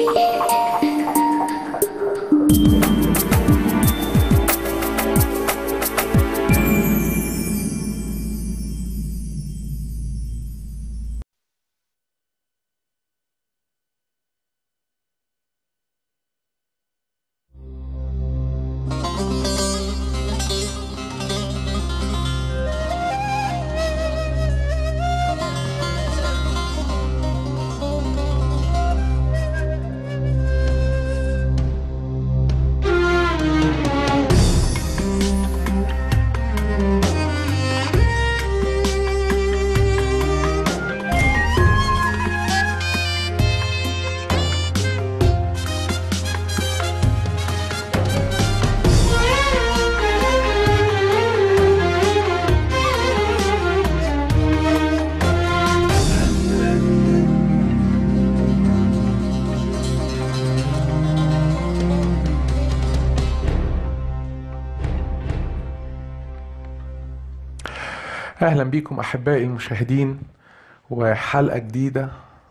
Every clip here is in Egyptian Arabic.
اهلا بيكم احبائي المشاهدين وحلقه جديده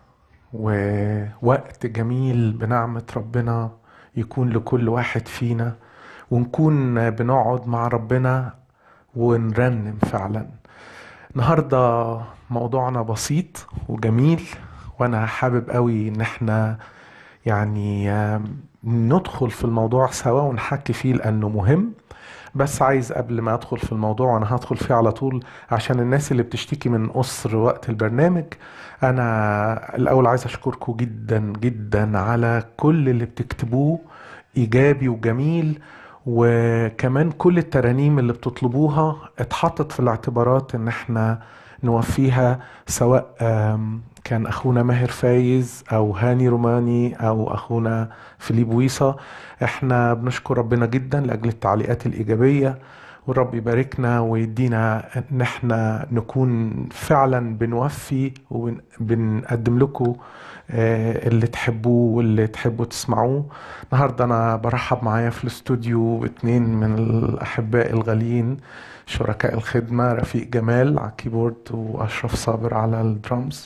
ووقت جميل بنعمه ربنا يكون لكل واحد فينا ونكون بنقعد مع ربنا ونرنم فعلا النهارده موضوعنا بسيط وجميل وانا حابب قوي ان احنا يعني ندخل في الموضوع سوا ونحكي فيه لانه مهم بس عايز قبل ما ادخل في الموضوع وانا هدخل فيه على طول عشان الناس اللي بتشتكي من قصر وقت البرنامج انا الاول عايز اشكركم جدا جدا على كل اللي بتكتبوه ايجابي وجميل وكمان كل الترانيم اللي بتطلبوها اتحطت في الاعتبارات ان احنا نوفيها سواء كان اخونا ماهر فايز او هاني روماني او اخونا فيليب ويصا احنا بنشكر ربنا جدا لاجل التعليقات الايجابيه والرب يباركنا ويدينا ان احنا نكون فعلا بنوفي وبنقدم لكم اللي تحبوه واللي تحبوا تسمعوه النهارده انا برحب معايا في الاستوديو اتنين من الاحباء الغاليين شركاء الخدمه رفيق جمال على الكيبورد واشرف صابر على الدرامز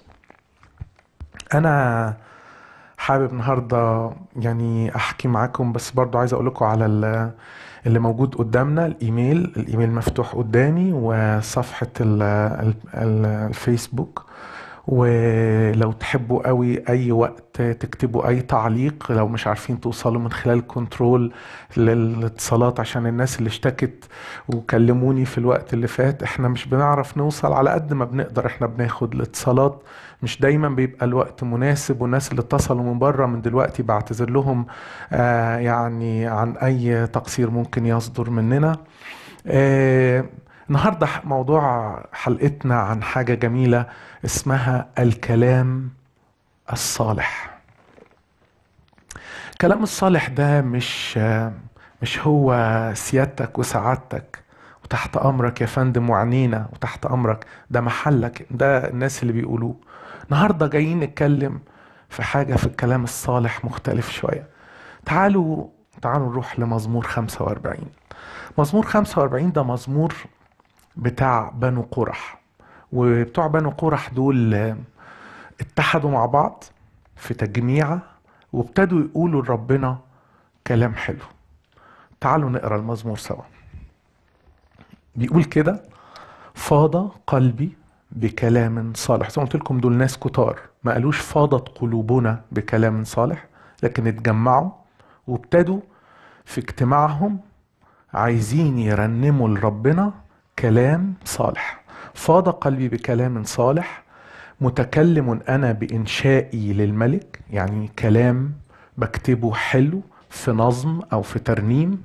انا حابب النهارده يعني احكي معاكم بس برضو عايز اقول لكم على اللي موجود قدامنا الايميل الايميل مفتوح قدامي وصفحه الفيسبوك ولو تحبوا قوي اي وقت تكتبوا اي تعليق لو مش عارفين توصلوا من خلال كنترول للاتصالات عشان الناس اللي اشتكت وكلموني في الوقت اللي فات احنا مش بنعرف نوصل على قد ما بنقدر احنا بناخد الاتصالات مش دايما بيبقى الوقت مناسب والناس اللي اتصلوا من بره من دلوقتي بعتذر لهم آه يعني عن اي تقصير ممكن يصدر مننا آه النهارده موضوع حلقتنا عن حاجة جميلة اسمها الكلام الصالح. الكلام الصالح ده مش مش هو سيادتك وسعادتك وتحت امرك يا فندم وعنينا وتحت امرك ده محلك ده الناس اللي بيقولوه. النهارده جايين نتكلم في حاجة في الكلام الصالح مختلف شوية. تعالوا تعالوا نروح لمزمور 45. مزمور 45 ده مزمور بتاع بنو قرح وبتوع بنو قرح دول اتحدوا مع بعض في تجميعة وابتدوا يقولوا لربنا كلام حلو تعالوا نقرا المزمور سوا بيقول كده فاض قلبي بكلام صالح زي ما قلت لكم دول ناس كتار ما قالوش فاضت قلوبنا بكلام صالح لكن اتجمعوا وابتدوا في اجتماعهم عايزين يرنموا لربنا كلام صالح فاض قلبي بكلام صالح متكلم انا بانشائي للملك يعني كلام بكتبه حلو في نظم او في ترنيم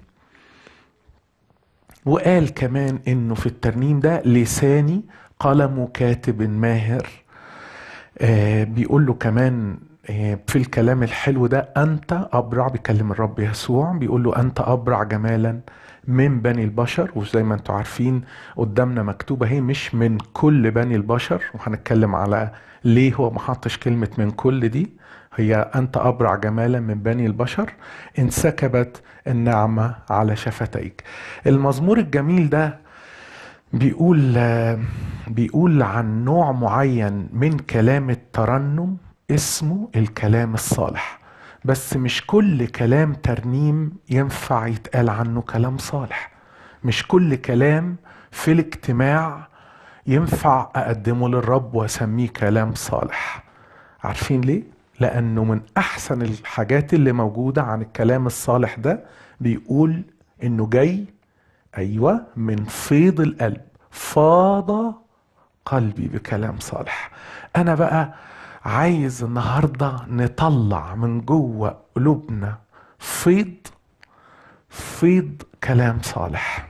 وقال كمان انه في الترنيم ده لساني قلم كاتب ماهر آه بيقول له كمان آه في الكلام الحلو ده انت ابرع بيكلم الرب يسوع بيقول له انت ابرع جمالا من بني البشر وزي ما انتم عارفين قدامنا مكتوبه هي مش من كل بني البشر وهنتكلم على ليه هو ما حطش كلمه من كل دي هي انت ابرع جمالا من بني البشر انسكبت النعمه على شفتيك المزمور الجميل ده بيقول بيقول عن نوع معين من كلام الترنم اسمه الكلام الصالح بس مش كل كلام ترنيم ينفع يتقال عنه كلام صالح مش كل كلام في الاجتماع ينفع اقدمه للرب واسميه كلام صالح عارفين ليه لانه من احسن الحاجات اللي موجوده عن الكلام الصالح ده بيقول انه جاي ايوه من فيض القلب فاض قلبي بكلام صالح انا بقى عايز النهارده نطلع من جوه قلوبنا فيض فيض كلام صالح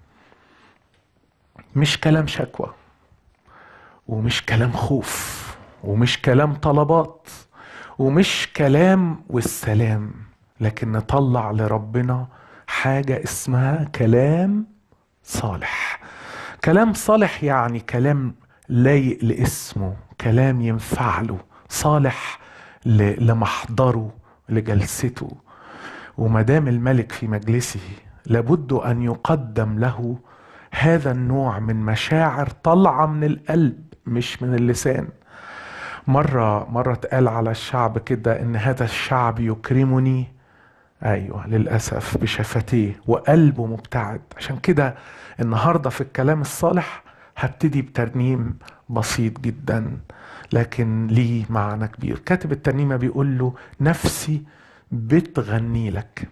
مش كلام شكوى ومش كلام خوف ومش كلام طلبات ومش كلام والسلام لكن نطلع لربنا حاجة اسمها كلام صالح كلام صالح يعني كلام لايق لاسمه كلام ينفع له صالح لمحضره لجلسته وما دام الملك في مجلسه لابد ان يقدم له هذا النوع من مشاعر طالعه من القلب مش من اللسان مرة مرة اتقال على الشعب كده ان هذا الشعب يكرمني ايوه للاسف بشفتيه وقلبه مبتعد عشان كده النهارده في الكلام الصالح هبتدي بترنيم بسيط جدا لكن ليه معنى كبير كاتب الترنيمة بيقول له نفسي بتغني لك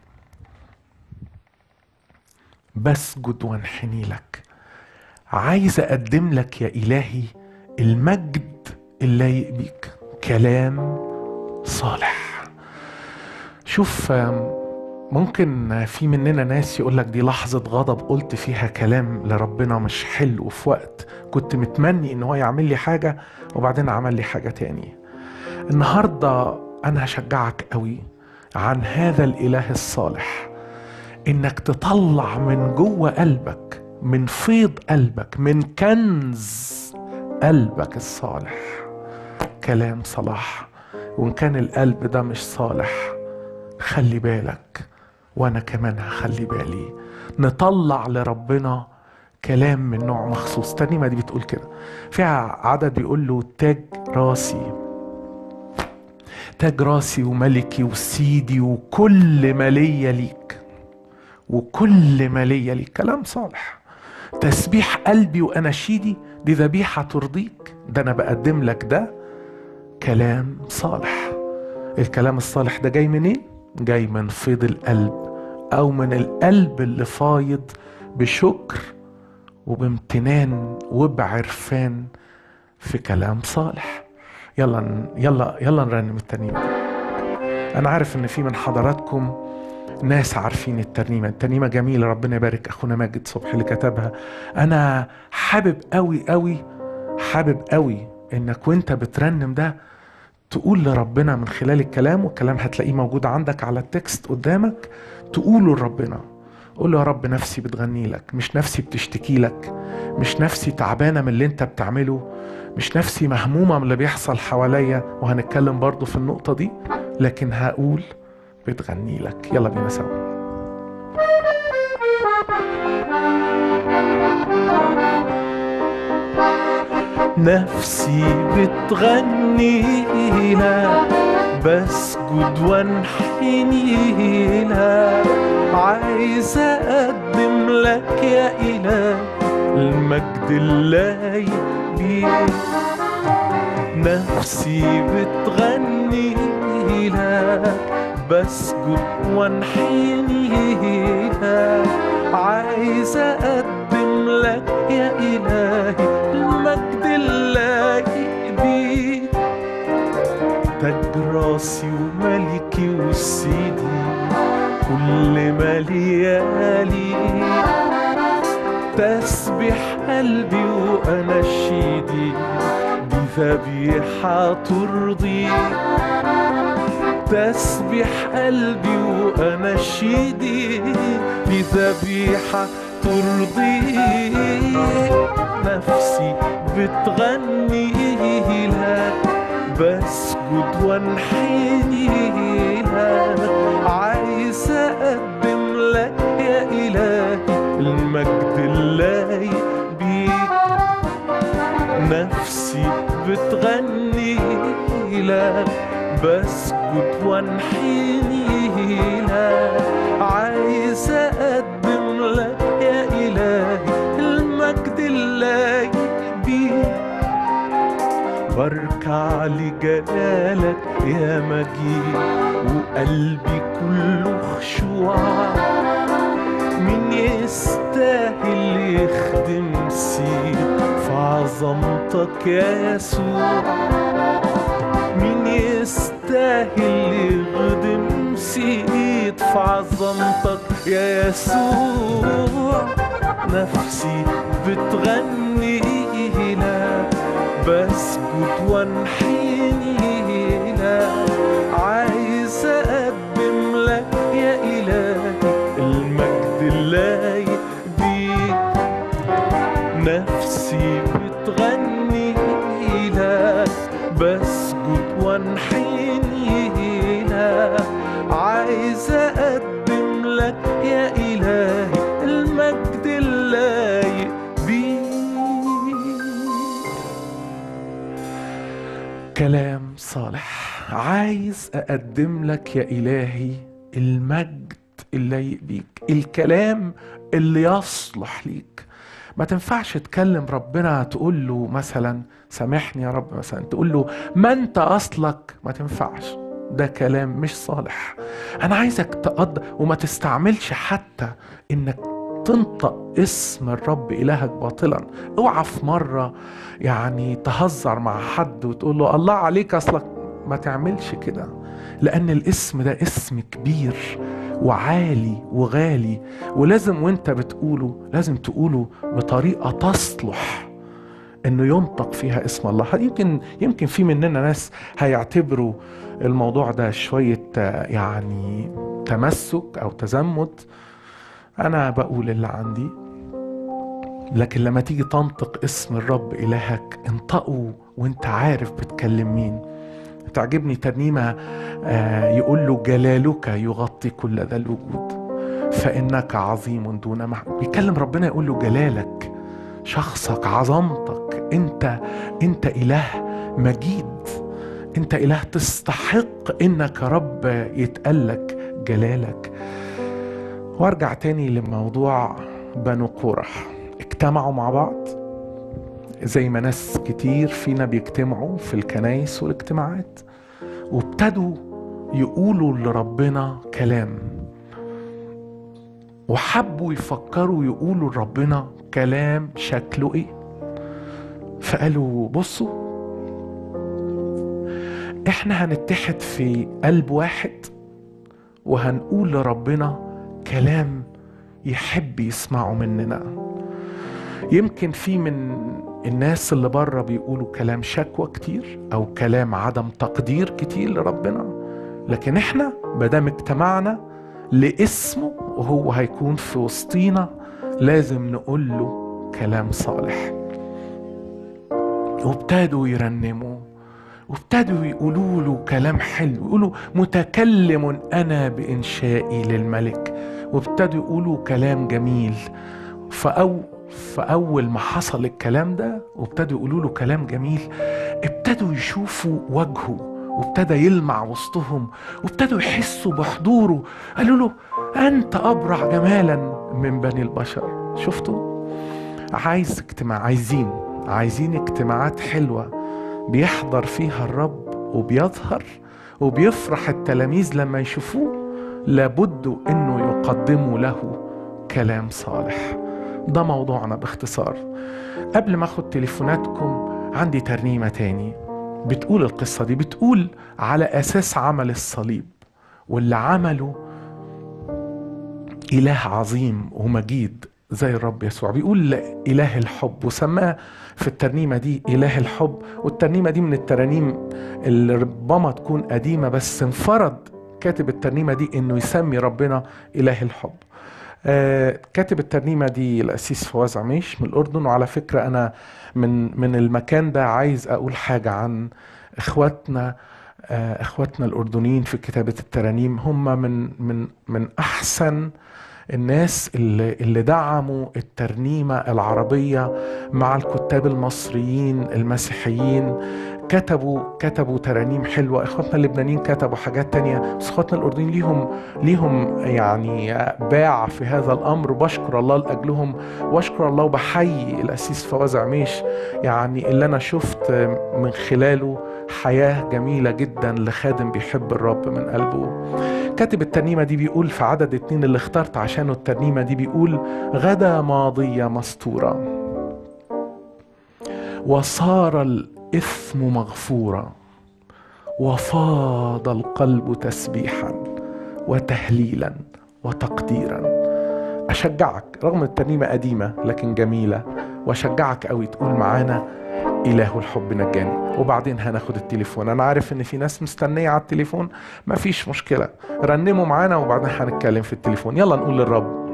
بسجد وانحني لك عايز اقدم لك يا الهي المجد اللايق بيك كلام صالح شوف ممكن في مننا ناس يقول لك دي لحظة غضب قلت فيها كلام لربنا مش حلو في وقت كنت متمني ان هو يعمل لي حاجة وبعدين عمل لي حاجة تانية النهاردة انا هشجعك قوي عن هذا الاله الصالح انك تطلع من جوه قلبك من فيض قلبك من كنز قلبك الصالح كلام صلاح وان كان القلب ده مش صالح خلي بالك وانا كمان هخلي بالي نطلع لربنا كلام من نوع مخصوص ترنيمه دي بتقول كده فيها عدد بيقول له تاج راسي تاج راسي وملكي وسيدي وكل ما ليا ليك وكل ما ليا ليك كلام صالح تسبيح قلبي واناشيدي دي ذبيحه ترضيك ده انا بقدم لك ده كلام صالح الكلام الصالح ده جاي منين جاي من فيض القلب او من القلب اللي فايض بشكر وبامتنان وبعرفان في كلام صالح يلا يلا يلا نرنم الترنيمه انا عارف ان في من حضراتكم ناس عارفين الترنيمه الترنيمه جميله ربنا يبارك اخونا ماجد صبحي اللي كتبها انا حابب قوي قوي حابب قوي انك وانت بترنم ده تقول لربنا من خلال الكلام والكلام هتلاقيه موجود عندك على التكست قدامك تقوله لربنا قول له يا رب نفسي بتغني لك مش نفسي بتشتكي لك مش نفسي تعبانه من اللي انت بتعمله مش نفسي مهمومه من اللي بيحصل حواليا وهنتكلم برضو في النقطه دي لكن هقول بتغني لك يلا بينا سوا نفسي بتغني لك بسجد وانحني لك عايز اقدم لك يا اله المجد اللايق بيك نفسي بتغني لك بسجد وانحني لك عايز اقدم لك يا الهي المجد اللايق بيك تاج راسي وملكي وسيدي كل ما ليالي تسبح قلبي واناشيدي دي ذبيحه ترضي تسبح قلبي واناشيدي دي ذبيحه ترضي نفسي بتغني لك بسجد وانحني لك عايز اقدم لك يا الهي المجد اللايق بيك نفسي بتغني لك بسجد وانحني لك عايز اقدم لك يا الهي المجد اللي بيك بركع لجلالك يا مجيد وقلبي كله خشوع مين يستاهل يخدم سير في عظمتك يا يسوع مين يستاهل يخدم سيد في عظمتك يا يسوع نفسي بتغني لك بسجد وانحني لك عايز اقدم لك يا الهي المجد اللايق بيك نفسي بتغني لك بسجد وانحني لك عايز اقدم لك يا الهي المجد اللايق بيك كلام صالح عايز اقدم لك يا الهي المجد اللايق بيك الكلام اللي يصلح ليك ما تنفعش تكلم ربنا تقول له مثلا سامحني يا رب مثلا تقول له ما انت اصلك ما تنفعش ده كلام مش صالح انا عايزك تقض وما تستعملش حتى انك تنطق اسم الرب الهك باطلا اوعى في مره يعني تهزر مع حد وتقول له الله عليك اصلك ما تعملش كده لان الاسم ده اسم كبير وعالي وغالي ولازم وانت بتقوله لازم تقوله بطريقه تصلح انه ينطق فيها اسم الله يمكن يمكن في مننا ناس هيعتبروا الموضوع ده شويه يعني تمسك او تزمت انا بقول اللي عندي لكن لما تيجي تنطق اسم الرب الهك انطقه وانت عارف بتكلم مين تعجبني ترنيمة يقول له جلالك يغطي كل ذا الوجود فإنك عظيم دون مع بيكلم ربنا يقول له جلالك شخصك عظمتك انت انت إله مجيد انت إله تستحق انك رب يتقلك جلالك وارجع تاني لموضوع بنو قورح اجتمعوا مع بعض زي ما ناس كتير فينا بيجتمعوا في الكنايس والاجتماعات وابتدوا يقولوا لربنا كلام وحبوا يفكروا يقولوا لربنا كلام شكله ايه فقالوا بصوا احنا هنتحد في قلب واحد وهنقول لربنا كلام يحب يسمعه مننا يمكن في من الناس اللي بره بيقولوا كلام شكوى كتير او كلام عدم تقدير كتير لربنا لكن احنا مادام اجتمعنا لاسمه وهو هيكون في وسطينا لازم نقول له كلام صالح وابتدوا يرنموا وابتدوا يقولوا له كلام حلو يقولوا متكلم انا بانشائي للملك وابتدوا يقولوا كلام جميل فأو فأول ما حصل الكلام ده وابتدوا يقولوا له كلام جميل ابتدوا يشوفوا وجهه وابتدى يلمع وسطهم وابتدوا يحسوا بحضوره قالوا له أنت أبرع جمالا من بني البشر شفتوا عايز اجتماع عايزين عايزين اجتماعات حلوة بيحضر فيها الرب وبيظهر وبيفرح التلاميذ لما يشوفوه لابد انه يقدموا له كلام صالح ده موضوعنا باختصار قبل ما اخد تليفوناتكم عندي ترنيمة تاني بتقول القصة دي بتقول على أساس عمل الصليب واللي عمله إله عظيم ومجيد زي الرب يسوع بيقول إله الحب وسماه في الترنيمة دي إله الحب والترنيمة دي من الترانيم اللي ربما تكون قديمة بس انفرد كاتب الترنيمة دي إنه يسمي ربنا إله الحب آه كاتب الترنيمة دي الأسيس فواز عميش من الأردن وعلى فكرة أنا من من المكان ده عايز أقول حاجة عن إخواتنا آه إخواتنا الأردنيين في كتابة الترانيم هم من من من أحسن الناس اللي, اللي دعموا الترنيمة العربية مع الكتاب المصريين المسيحيين وكتبوا كتبوا ترانيم حلوه اخواتنا اللبنانيين كتبوا حاجات تانية بس اخواتنا الاردنيين ليهم ليهم يعني باع في هذا الامر وبشكر الله لاجلهم واشكر الله وبحيي الاسيس فواز عميش يعني اللي انا شفت من خلاله حياه جميله جدا لخادم بيحب الرب من قلبه كاتب الترنيمة دي بيقول في عدد اتنين اللي اخترت عشانه الترنيمة دي بيقول غدا ماضية مستورة وصار الإثم مغفورا وفاض القلب تسبيحا وتهليلا وتقديرا أشجعك رغم الترنيمة قديمة لكن جميلة وأشجعك أوي تقول معانا إله الحب نجاني وبعدين هناخد التليفون أنا عارف إن في ناس مستنية على التليفون مفيش مشكلة رنموا معانا وبعدين هنتكلم في التليفون يلا نقول للرب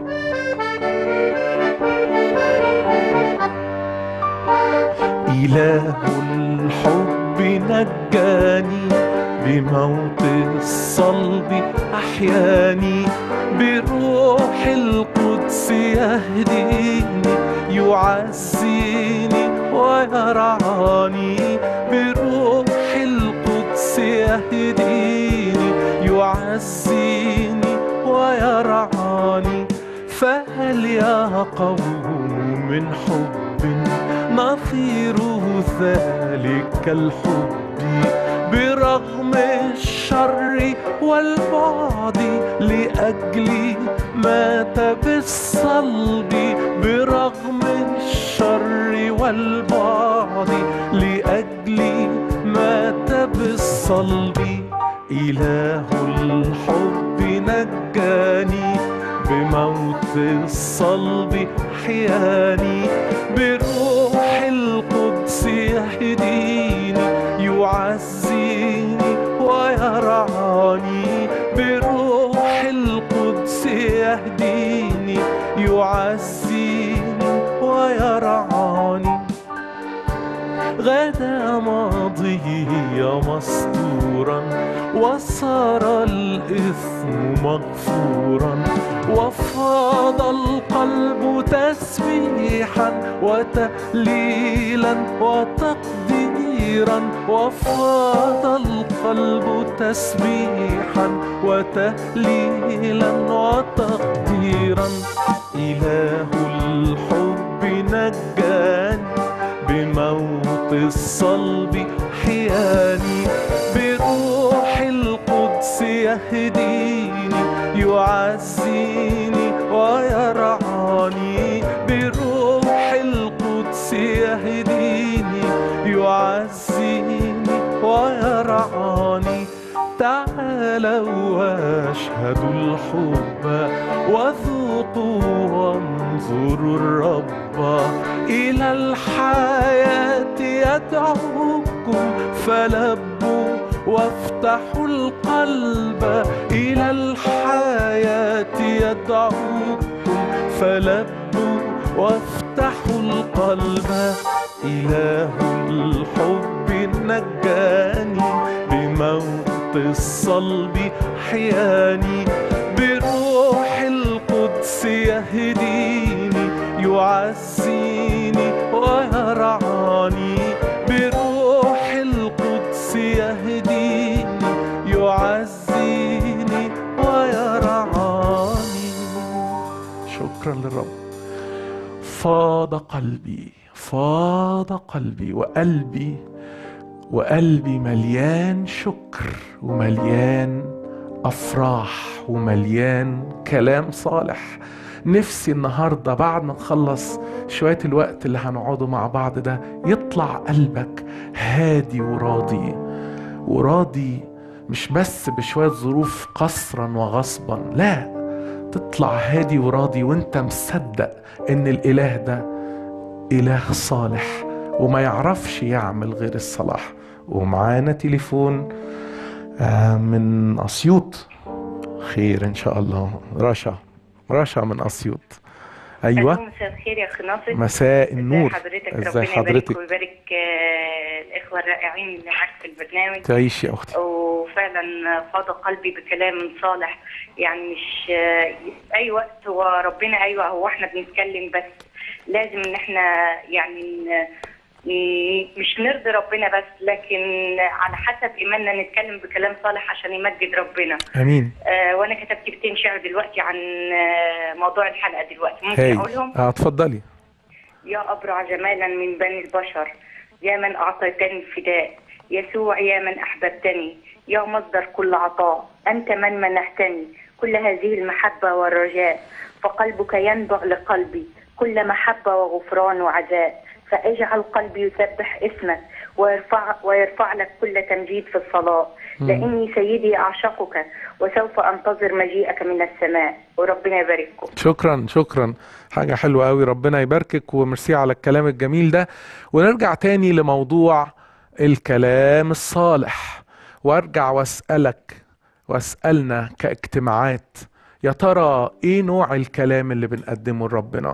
إله الحب نجاني بموت الصلب أحياني بروح القدس يهديني يعزيني ويرعاني بروح القدس يهديني يعزيني ويرعاني فهل يا قوم من حب نظيره ذلك الحب برغم الشر والبعد لأجلي مات بالصلب برغم الشر والبعد لأجلي مات بالصلب إله الحب نجاني بموت الصلب حياني بروح القدس يهديني يعزيني ويرعاني بروح القدس يهديني يعزيني ويرعاني غدا ماضي مستورا وصار الإثم مغفورا وفاض القلب تسبيحا وتهليلا وتقديرا وفاض القلب تسبيحا وتهليلا وتقديرا إله الحب نجاني بموت الصلب حياني بروح القدس يهديني يعزيني ويرعاني بروح القدس يهديني يعزيني ويرعاني تعالوا واشهدوا الحب وذوقوا وانظروا الرب إلى الحياة يدعوكم فلبوا وافتحوا القلب إلى الحياة يدعوكم فلبوا وافتحوا القلب إله الحب نجاني بموت الصلب حياني بروح القدس يهديني يعزيني ويرعاني بروح القدس يهديني يعزيني ويرعاني شكرا للرب فاض قلبي فاض قلبي وقلبي وقلبي مليان شكر ومليان افراح ومليان كلام صالح نفسي النهارده بعد ما نخلص شويه الوقت اللي هنقعده مع بعض ده يطلع قلبك هادي وراضي وراضي مش بس بشويه ظروف قصرا وغصبا لا تطلع هادي وراضي وانت مصدق ان الاله ده اله صالح وما يعرفش يعمل غير الصلاح ومعانا تليفون آه، من اسيوط خير ان شاء الله رشا رشا من اسيوط ايوه مساء الخير يا اخي ناصر مساء النور حضرتك ازي ربنا حضرتك يبارك ويبارك آه، الاخوه الرائعين اللي معاك في البرنامج تعيش يا اختي وفعلا فاض قلبي بكلام صالح يعني مش آه، اي وقت هو ربنا ايوه هو احنا بنتكلم بس لازم ان احنا يعني ن- م- مش نرضي ربنا بس لكن على حسب ايماننا نتكلم بكلام صالح عشان يمجد ربنا امين آه وانا كتبت كتابين شعر دلوقتي عن آه موضوع الحلقه دلوقتي ممكن هاي اقولهم اه اتفضلي يا أبرع جمالا من بني البشر يا من أعطيتني الفداء يسوع يا من أحببتني يا مصدر كل عطاء أنت من منحتني كل هذه المحبة والرجاء فقلبك ينبع لقلبي كل محبة وغفران وعزاء فاجعل قلبي يسبح اسمك ويرفع, ويرفع لك كل تمجيد في الصلاة لأني سيدي أعشقك وسوف أنتظر مجيئك من السماء وربنا يبارككم شكرا شكرا حاجة حلوة قوي ربنا يباركك وميرسي على الكلام الجميل ده ونرجع تاني لموضوع الكلام الصالح وارجع واسألك واسألنا كاجتماعات يا ترى ايه نوع الكلام اللي بنقدمه لربنا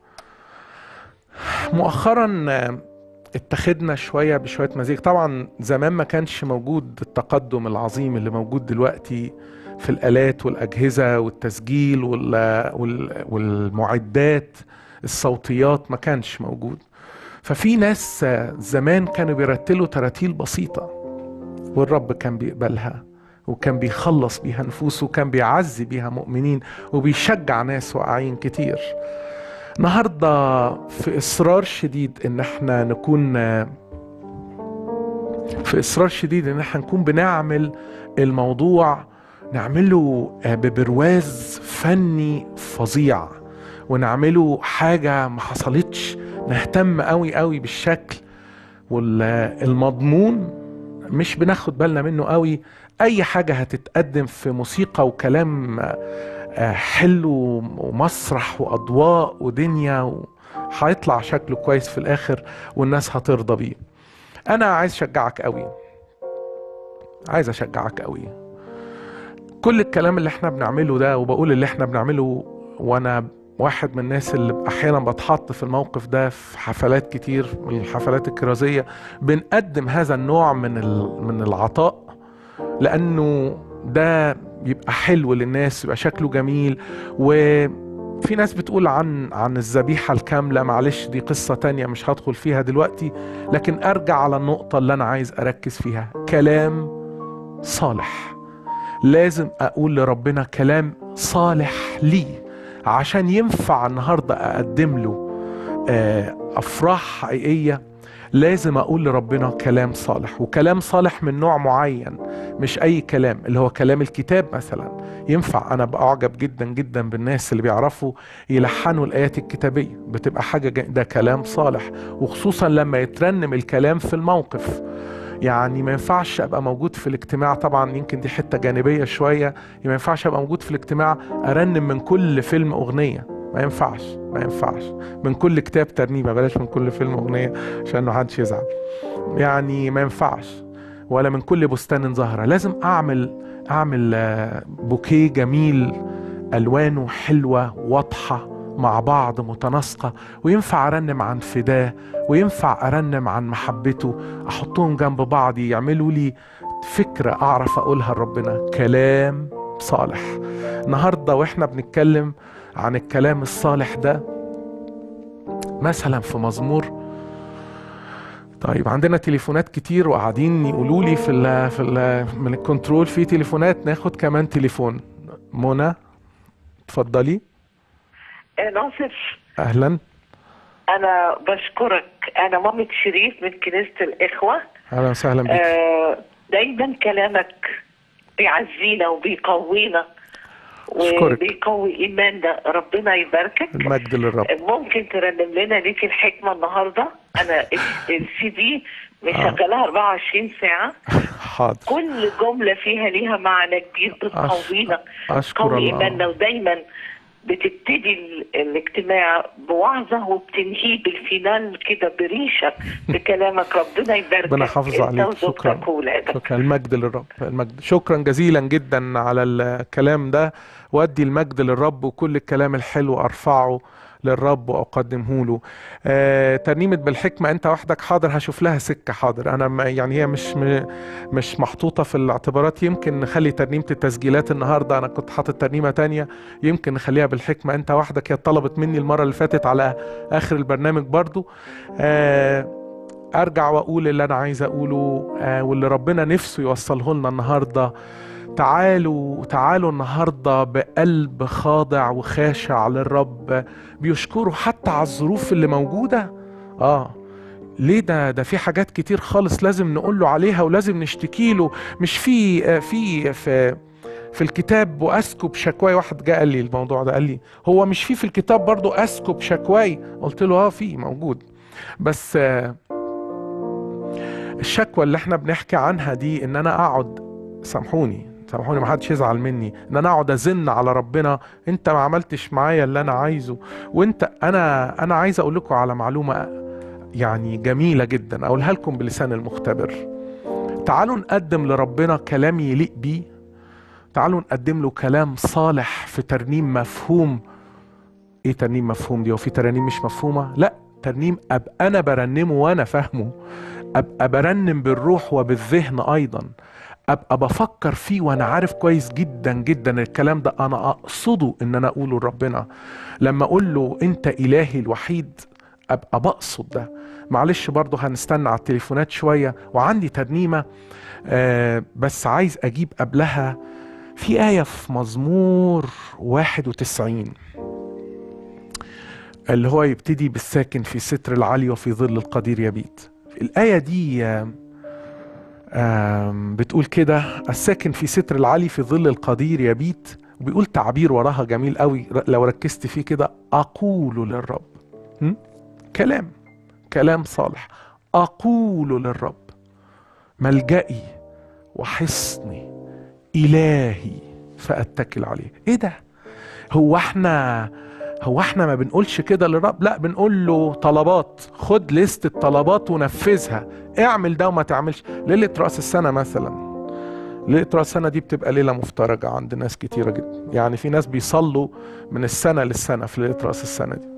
مؤخرا آه، اتخذنا شوية بشوية مزيج طبعا زمان ما كانش موجود التقدم العظيم اللي موجود دلوقتي في الآلات والأجهزة والتسجيل وال- وال- والمعدات الصوتيات ما كانش موجود ففي ناس آه، زمان كانوا بيرتلوا تراتيل بسيطة والرب كان بيقبلها وكان بيخلص بيها نفوس وكان بيعزي بيها مؤمنين وبيشجع ناس واقعين كتير النهارده في اصرار شديد ان احنا نكون آه، في اصرار شديد ان احنا نكون بنعمل الموضوع نعمله آه، ببرواز فني فظيع ونعمله حاجة ما حصلتش نهتم قوي قوي بالشكل والمضمون مش بناخد بالنا منه قوي اي حاجة هتتقدم في موسيقى وكلام آه، آه، حلو ومسرح واضواء ودنيا و- هيطلع شكله كويس في الاخر والناس هترضى بيه انا عايز اشجعك قوي عايز اشجعك قوي كل الكلام اللي احنا بنعمله ده وبقول اللي احنا بنعمله وانا واحد من الناس اللي احيانا بتحط في الموقف ده في حفلات كتير من الحفلات الكرازيه بنقدم هذا النوع من ال- من العطاء لانه ده يبقى حلو للناس يبقى شكله جميل وفي ناس بتقول عن عن الذبيحه الكامله معلش دي قصه تانية مش هدخل فيها دلوقتي لكن ارجع على النقطه اللي انا عايز اركز فيها كلام صالح لازم اقول لربنا كلام صالح لي عشان ينفع النهارده اقدم له آه، افراح حقيقيه لازم اقول لربنا كلام صالح وكلام صالح من نوع معين مش اي كلام اللي هو كلام الكتاب مثلا ينفع انا بعجب جدا جدا بالناس اللي بيعرفوا يلحنوا الايات الكتابيه بتبقى حاجه جا- ده كلام صالح وخصوصا لما يترنم الكلام في الموقف يعني ما ينفعش ابقى موجود في الاجتماع طبعا يمكن دي حته جانبيه شويه ما ينفعش ابقى موجود في الاجتماع ارنم من كل فيلم اغنيه ما ينفعش ما ينفعش من كل كتاب ترنيمه بلاش من كل فيلم اغنيه عشان ما حدش يزعل يعني ما ينفعش ولا من كل بستان زهره لازم اعمل اعمل آه، بوكيه جميل الوانه حلوه واضحه مع بعض متناسقه وينفع ارنم عن فداه وينفع ارنم عن محبته احطهم جنب بعض يعملوا لي فكره اعرف اقولها لربنا كلام صالح النهارده واحنا بنتكلم عن الكلام الصالح ده مثلا في مزمور طيب عندنا تليفونات كتير وقاعدين يقولوا لي في ال في ال من الكنترول في تليفونات ناخد كمان تليفون منى اتفضلي ناصر اهلا انا بشكرك انا مامة شريف من كنيسة الاخوة اهلا وسهلا بك آه، دايما كلامك بيعزينا وبيقوينا أشكرك. وبيقوي ايماننا ربنا يباركك المجد للرب ممكن ترنم لنا ليك الحكمة النهاردة انا السي دي مشغلها 24 ساعة حاضر كل جملة فيها ليها معنى كبير بتقوينا اشكر قوي الله ايماننا ودايما بتبتدي ال- الاجتماع بوعظة وبتنهيه بالفينال كده بريشة بكلامك ربنا يباركك ربنا يحافظ انت عليك وزوجتك شكرا وولادك شكرا المجد للرب المجد شكرا جزيلا جدا على الكلام ده وادي المجد للرب وكل الكلام الحلو ارفعه للرب واقدمه له آه ترنيمه بالحكمه انت وحدك حاضر هشوف لها سكه حاضر انا ما- يعني هي مش م- مش محطوطه في الاعتبارات يمكن نخلي ترنيمه التسجيلات النهارده انا كنت حاطط ترنيمه تانية يمكن نخليها بالحكمه انت وحدك هي طلبت مني المره اللي فاتت على اخر البرنامج برضو آه ارجع واقول اللي انا عايز اقوله آه واللي ربنا نفسه يوصله لنا النهارده تعالوا تعالوا النهارده بقلب خاضع وخاشع للرب بيشكره حتى على الظروف اللي موجوده اه ليه ده ده في حاجات كتير خالص لازم نقول له عليها ولازم نشتكي له مش في آه، في في في الكتاب واسكب شكواي واحد جه قال لي الموضوع ده قال لي هو مش في في الكتاب برضو اسكب شكواي قلت له اه في موجود بس آه، الشكوى اللي احنا بنحكي عنها دي ان انا اقعد سامحوني سامحوني ما حدش يزعل مني ان انا اقعد ازن على ربنا انت ما عملتش معايا اللي انا عايزه وانت انا انا عايز اقول لكم على معلومه يعني جميله جدا اقولها لكم بلسان المختبر تعالوا نقدم لربنا كلام يليق بيه تعالوا نقدم له كلام صالح في ترنيم مفهوم ايه ترنيم مفهوم دي هو في ترانيم مش مفهومه لا ترنيم ابقى انا برنمه وانا فاهمه ابقى برنم بالروح وبالذهن ايضا ابقى بفكر فيه وانا عارف كويس جدا جدا الكلام ده انا اقصده ان انا اقوله لربنا لما اقول له انت الهي الوحيد ابقى بقصد ده معلش برضه هنستنى على التليفونات شويه وعندي ترنيمه آه بس عايز اجيب قبلها في آية في مزمور 91 اللي هو يبتدي بالساكن في ستر العلي وفي ظل القدير يبيت الآية دي آم، آم، بتقول كده الساكن في ستر العلي في ظل القدير يبيت وبيقول تعبير وراها جميل قوي ر- لو ركزت فيه كده أقول للرب م? كلام كلام صالح أقول للرب ملجئي وحصني إلهي فأتكل عليه إيه ده هو احنا هو احنا ما بنقولش كده للرب لا بنقول له طلبات خد ليست الطلبات ونفذها اعمل ده وما تعملش ليلة رأس السنة مثلا ليلة رأس السنة دي بتبقى ليلة مفترجة عند ناس كتيرة جدا يعني في ناس بيصلوا من السنة للسنة في ليلة رأس السنة دي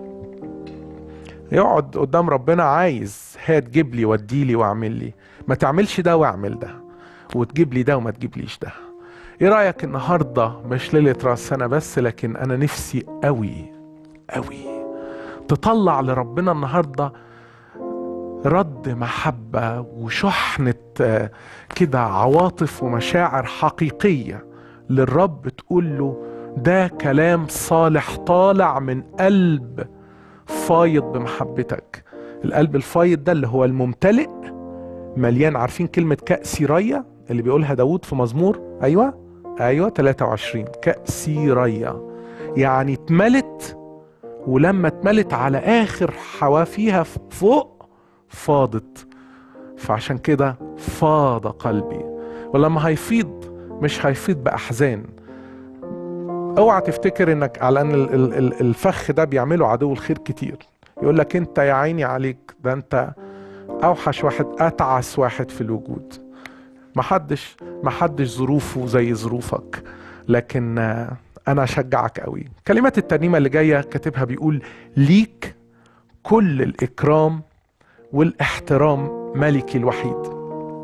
يقعد قدام ربنا عايز هات جيب لي ودي لي واعمل لي ما تعملش ده واعمل ده وتجيب لي ده وما تجيبليش ده ايه رايك النهارده مش ليله راس سنه بس لكن انا نفسي قوي قوي تطلع لربنا النهارده رد محبه وشحنه آه، كده عواطف ومشاعر حقيقيه للرب تقول له ده كلام صالح طالع من قلب فايض بمحبتك القلب الفايض ده اللي هو الممتلئ مليان عارفين كلمة كأس ريا اللي بيقولها داود في مزمور أيوة أيوة 23 كأس ريا يعني اتملت ولما اتملت على آخر حوافيها فوق فاضت فعشان كده فاض قلبي ولما هيفيض مش هيفيض بأحزان اوعى تفتكر انك على ان ال- ال- ال- الفخ ده بيعمله عدو الخير كتير يقول لك انت يا عيني عليك ده انت اوحش واحد اتعس واحد في الوجود محدش محدش ظروفه زي ظروفك لكن آه، انا اشجعك قوي كلمات الترنيمه اللي جايه كاتبها بيقول ليك كل الاكرام والاحترام ملكي الوحيد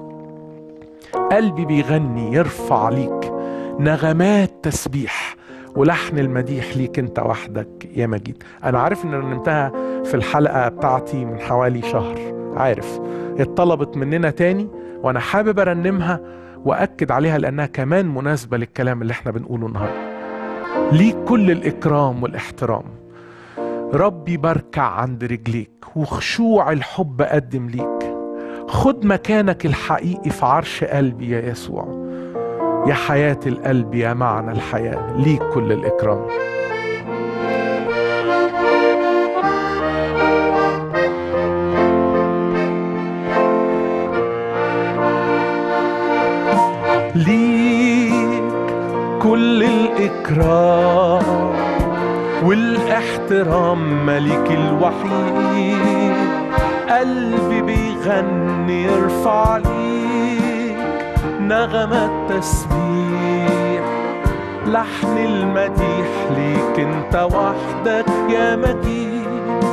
قلبي بيغني يرفع ليك نغمات تسبيح ولحن المديح ليك انت وحدك يا مجيد انا عارف ان رنمتها في الحلقه بتاعتي من حوالي شهر عارف اتطلبت مننا تاني وانا حابب ارنمها واكد عليها لانها كمان مناسبه للكلام اللي احنا بنقوله النهارده ليك كل الاكرام والاحترام ربي بركع عند رجليك وخشوع الحب اقدم ليك خد مكانك الحقيقي في عرش قلبي يا يسوع يا حياة القلب يا معنى الحياة ليك كل الإكرام ليك كل الإكرام والاحترام ملك الوحيد قلبي بيغني يرفع ليك نغمة تسبيح لحن المديح ليك انت وحدك يا مجيد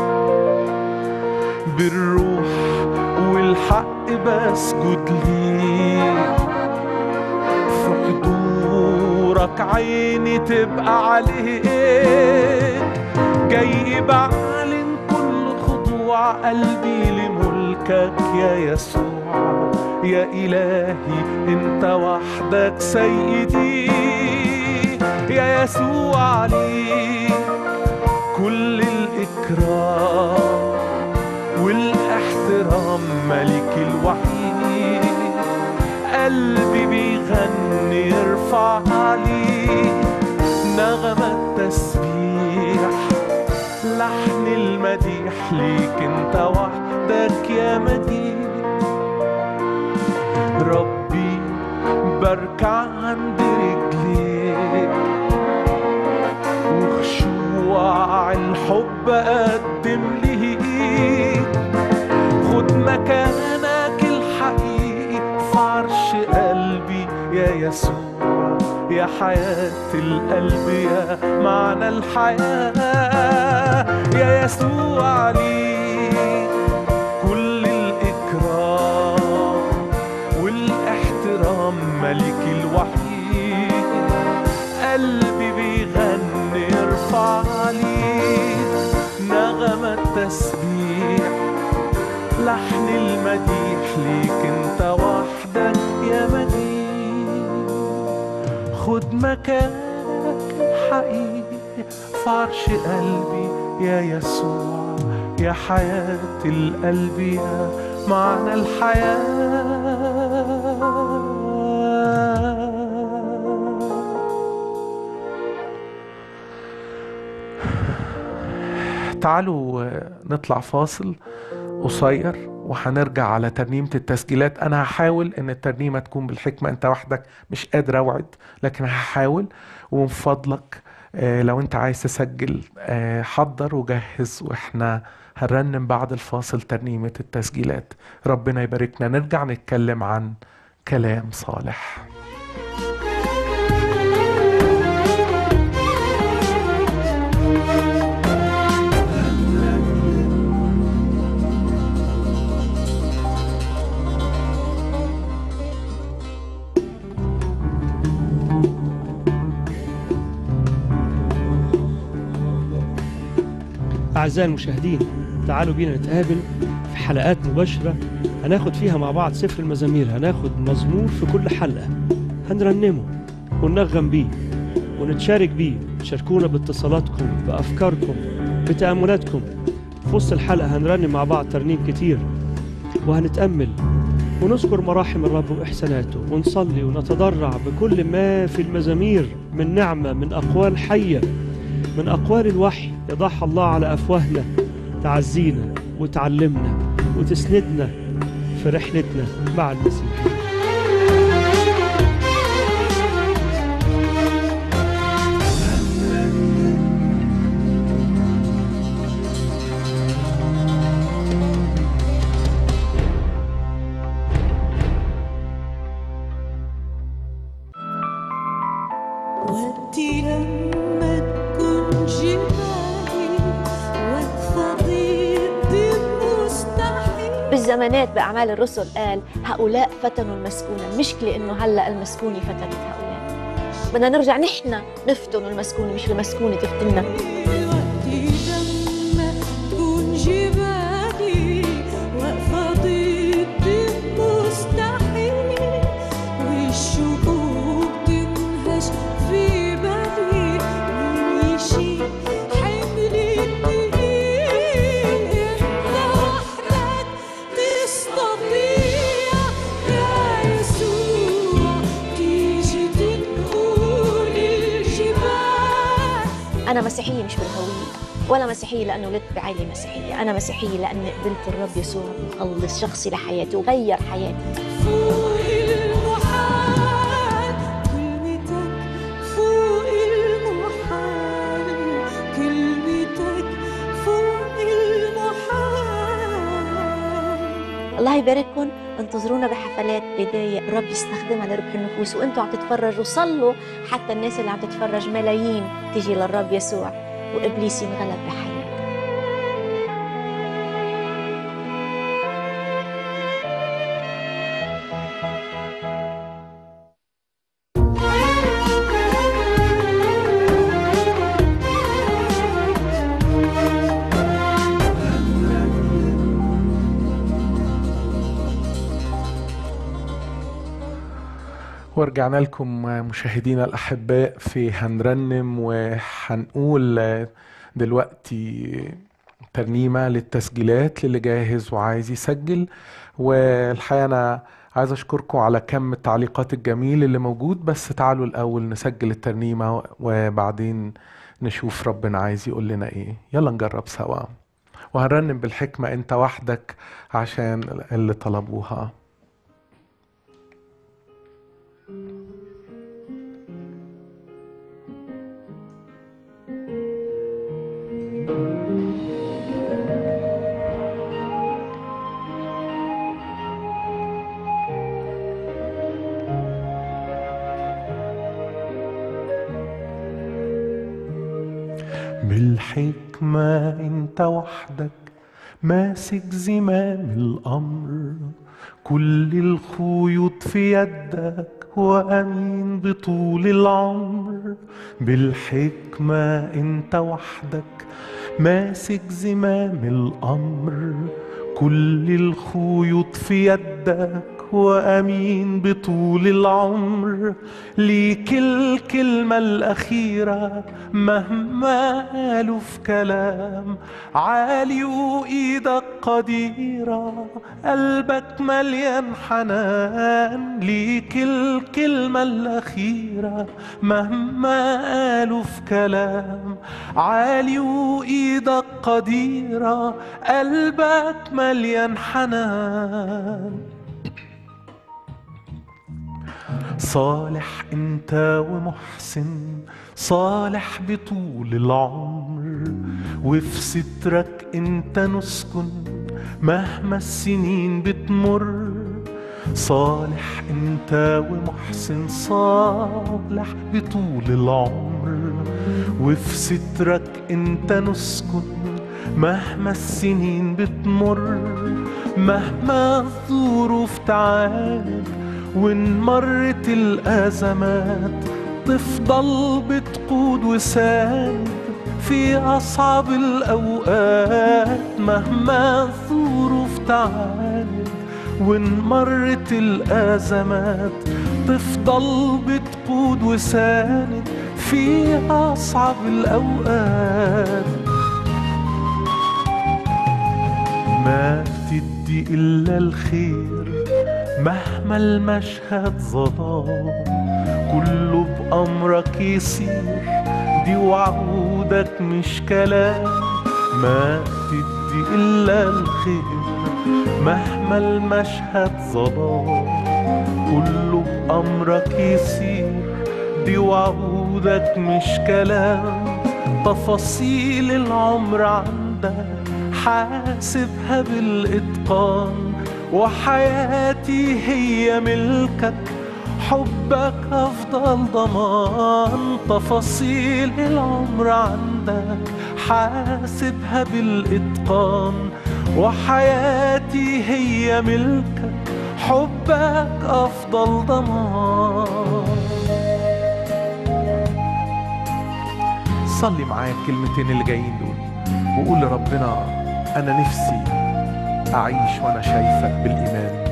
بالروح والحق بسجد ليك في حضورك عيني تبقى عليك جاي بعلن كل خضوع قلبي لملك ملكك يا يسوع يا إلهي أنت وحدك سيدي يا يسوع لي كل الإكرام والاحترام ملك الوحيد قلبي بيغني يرفع عليه نغمة تسبيح لحن المديح ليك انت وحدك يا مديح ربي بركع عند رجليك وخشوع الحب أقدم ليك خد مكانك الحقيقي في عرش قلبي يا يسوع يا حياة القلب يا معنى الحياة يا يسوع ليك كل الإكرام والاحترام ملك الوحيد قلبي بيغني يرفع عليك نغمة تسبيح لحن المديح ليك انت وحدك يا مديح خد مكانك الحقيقي في عرش قلبي يا يسوع يا حياة القلب يا معنى الحياة تعالوا نطلع فاصل قصير وهنرجع على ترنيمة التسجيلات أنا هحاول إن الترنيمة تكون بالحكمة أنت وحدك مش قادر أوعد لكن هحاول ومن فضلك آه، لو أنت عايز تسجل آه، حضر وجهز وإحنا هنرنم بعد الفاصل ترنيمة التسجيلات ربنا يباركنا نرجع نتكلم عن كلام صالح أعزائي المشاهدين تعالوا بينا نتقابل في حلقات مباشرة هناخد فيها مع بعض سفر المزامير هناخد مزمور في كل حلقة هنرنمه وننغم بيه ونتشارك بيه تشاركونا باتصالاتكم بأفكاركم بتأملاتكم في وسط الحلقة هنرنم مع بعض ترنيم كتير وهنتأمل ونذكر مراحم الرب وإحساناته ونصلي ونتضرع بكل ما في المزامير من نعمة من أقوال حية من أقوال الوحي يضعها الله على أفواهنا تعزينا وتعلمنا وتسندنا في رحلتنا مع المسيح ودي لما تكون جبالي والصديق مستحيل بالزمانات بأعمال الرسل قال هؤلاء فتنوا المسكونة المشكلة إنه هلأ المسكونة فتنت هؤلاء بدنا نرجع نحن نفتن المسكونة مش المسكونة تفتنا ودي لما تكون جبالي واقفة ضد مستحيل والشكوك تنهش في بالي مين يشيل حمل الدقيق انت وحدك تستطيع يا يسوع تيجي تنقل الجبال أنا مسيحية مش بالهوية ولا مسيحية لأنه ولدت بعائلة مسيحية أنا مسيحية لأني قبلت الرب يسوع مخلص شخصي لحياتي وغير حياتي فوق المحال كلمتك فوق المحال كلمتك فوق المحال الله يبارككم انتظرونا بحفلات بداية الرب يستخدمها لربح النفوس وانتوا عم تتفرجوا صلوا حتى الناس اللي عم تتفرج ملايين تيجي للرب يسوع وإبليس ينغلب بحياته ورجعنا لكم مشاهدينا الأحباء في هنرنم وهنقول دلوقتي ترنيمة للتسجيلات للي جاهز وعايز يسجل والحقيقة أنا عايز أشكركم على كم التعليقات الجميل اللي موجود بس تعالوا الأول نسجل الترنيمة وبعدين نشوف ربنا عايز يقول لنا إيه يلا نجرب سوا وهنرنم بالحكمة أنت وحدك عشان اللي طلبوها بالحكمة انت وحدك ماسك زمام الأمر كل الخيوط في يدك وأمين بطول العمر بالحكمة انت وحدك ماسك زمام الأمر كل الخيوط في يدك وأمين بطول العمر ليك الكلمة الأخيرة مهما قالوا في كلام عالي وإيدك قديرة قلبك مليان حنان ليك الكلمة الأخيرة مهما قالوا في كلام عالي وإيدك قديرة قلبك مليان حنان صالح انت ومحسن صالح بطول العمر وفي سترك انت نسكن مهما السنين بتمر صالح انت ومحسن صالح بطول العمر وفي سترك انت نسكن مهما السنين بتمر مهما الظروف تعاد وان مرت الازمات تفضل بتقود وساند في اصعب الاوقات مهما الظروف تعاند وان مرت الازمات تفضل بتقود وساند في اصعب الاوقات ما بتدي الا الخير مهما المشهد ظلام كله بأمرك يصير دي وعودك مش كلام ما تدي إلا الخير مهما المشهد ظلام كله بأمرك يصير دي وعودك مش كلام تفاصيل العمر عندك حاسبها بالإتقان وحياتي هي ملكك حبك أفضل ضمان تفاصيل العمر عندك حاسبها بالإتقان وحياتي هي ملكك حبك أفضل ضمان صلي معايا الكلمتين اللي جايين دول وقول لربنا أنا نفسي أعيش وأنا شايفك بالإيمان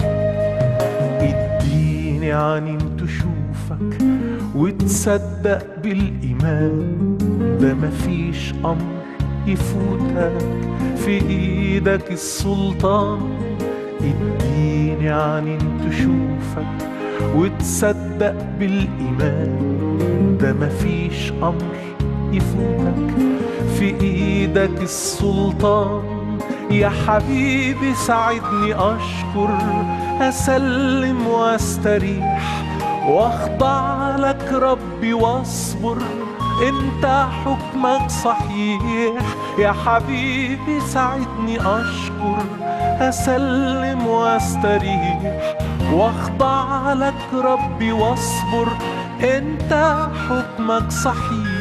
اديني عينين تشوفك وتصدق بالإيمان ده مفيش أمر يفوتك في إيدك السلطان اديني عينين تشوفك وتصدق بالإيمان ده مفيش أمر يفوتك في إيدك السلطان يا حبيبي ساعدني أشكر أسلم واستريح واخضع لك ربي واصبر انت حكمك صحيح يا حبيبي ساعدني اشكر اسلم واستريح واخضع لك ربي واصبر انت حكمك صحيح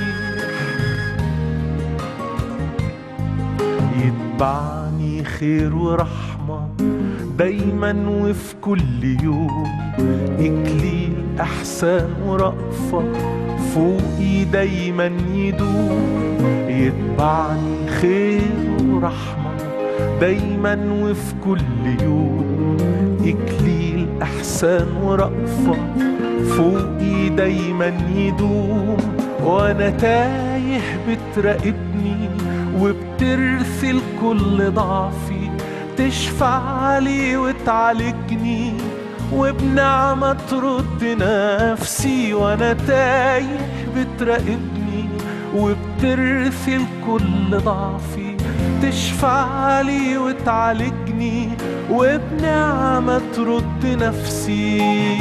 يتبعني خير ورحمة دايما وفي كل يوم إكليل أحسان ورأفة فوقي دايما يدوم يتبعني خير ورحمة دايما وفي كل يوم إكليل أحسان ورأفة فوقي دايما يدوم وانا تايه بتراقبني وبترسل كل ضعفي تشفع لي وتعالجني وبنعمة ترد نفسي وانا تايه بتراقبني وبترسل كل ضعفي تشفع لي وتعالجني وبنعمة ترد نفسي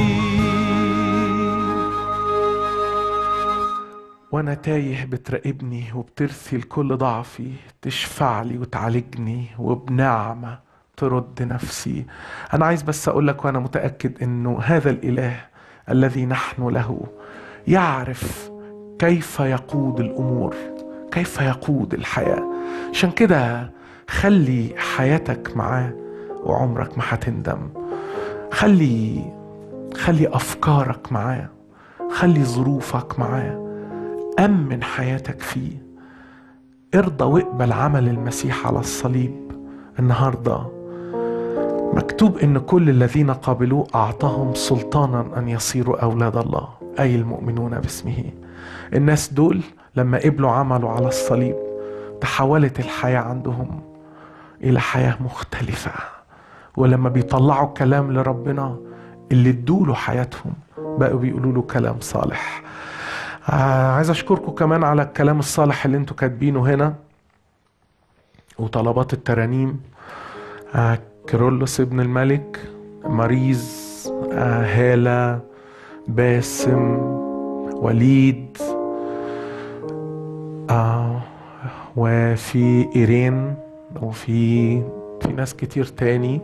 وانا تايه بتراقبني وبترسل كل ضعفي تشفع لي وتعالجني وبنعمة ترد نفسي انا عايز بس اقول لك وانا متأكد انه هذا الاله الذي نحن له يعرف كيف يقود الامور كيف يقود الحياة عشان كده خلي حياتك معاه وعمرك ما هتندم خلي خلي افكارك معاه خلي ظروفك معاه أمن حياتك فيه ارضى واقبل عمل المسيح على الصليب النهارده مكتوب ان كل الذين قابلوه اعطاهم سلطانا ان يصيروا اولاد الله اي المؤمنون باسمه الناس دول لما قبلوا عمله على الصليب تحولت الحياه عندهم الى حياه مختلفه ولما بيطلعوا كلام لربنا اللي ادوله حياتهم بقوا بيقولوا له كلام صالح آه عايز اشكركم كمان على الكلام الصالح اللي انتوا كاتبينه هنا وطلبات الترانيم آه كيرلس ابن الملك مريز آه هالة باسم وليد آه وفي إيرين وفي في ناس كتير تاني